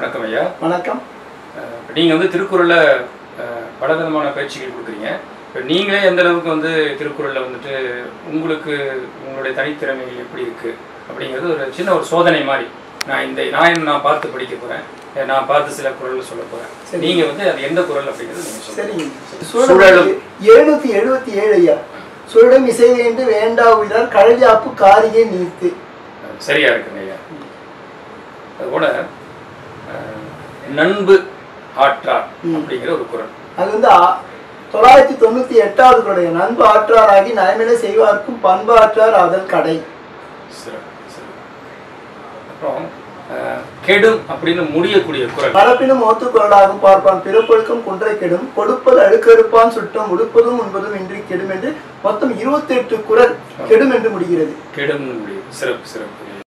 வணக்கம் ஐயா வணக்கம் அஹ், இப்ப நீங்க வந்து திருக்குறள்ல அஹ், பல விதமான பயிற்சிகள் கொடுக்குறீங்க இப்போ நீங்களே எந்த அளவுக்கு வந்து திருக்குறள்ல வந்துட்டு உங்களுக்கு உங்களுடைய தனித்திறமைகள் எப்படி இருக்கு அப்படிங்கிறது ஒரு சின்ன ஒரு சோதனை மாதிரி நான் இந்த நான் நான் பார்த்து படிக்க போறேன் அஹ், நான் பார்த்து சில குறள் சொல்ல போறேன் சரி. நீங்க வந்து அது எந்த குறள் அப்படிங்கிறது நீங்க சொல்லுங்க சரிங்க சுழலும். சுழலும் எழுநூத்தி எழுபத்தி ஏழு ஐயா சுழலும் இசை வேண்டு வேண்டா உயிரார் கழலியாப்பு காரிகை நீர்த்து அஹ், சரியா இருக்குங்க ஐயா அதுபோல அஹ், நண்பு ஆற்றார் ம். அப்படிங்கிற ஒரு குறள் அது வந்து ஆ- தொள்ளாயிரத்தி தொண்ணூத்தி எட்டாவது குடைய நண்பு ஆற்றாராகி நயமினை செய்வார்க்கும் பண்பு ஆற்றார் அதல் கடை சிறப்பு சிறப்பு அப்புறம் அஹ், கெடும் அப்படின்னு முடியக்கூடிய குறள் பரப்பினும் ஓத்து குரலாகும் பார்ப்பான் பிறப்பொழுக்கம் குன்றை கெடும் கொடுப்பது அழுக்கறுப்பான் சுட்டம் உடுப்பதும் உண்பதும் இன்றி கெடும் என்று மொத்தம் இருபத்தி எட்டு குரல் கெடும் என்று முடிகிறது கெடும்னு முடியும் சிறப்பு சிறப்பு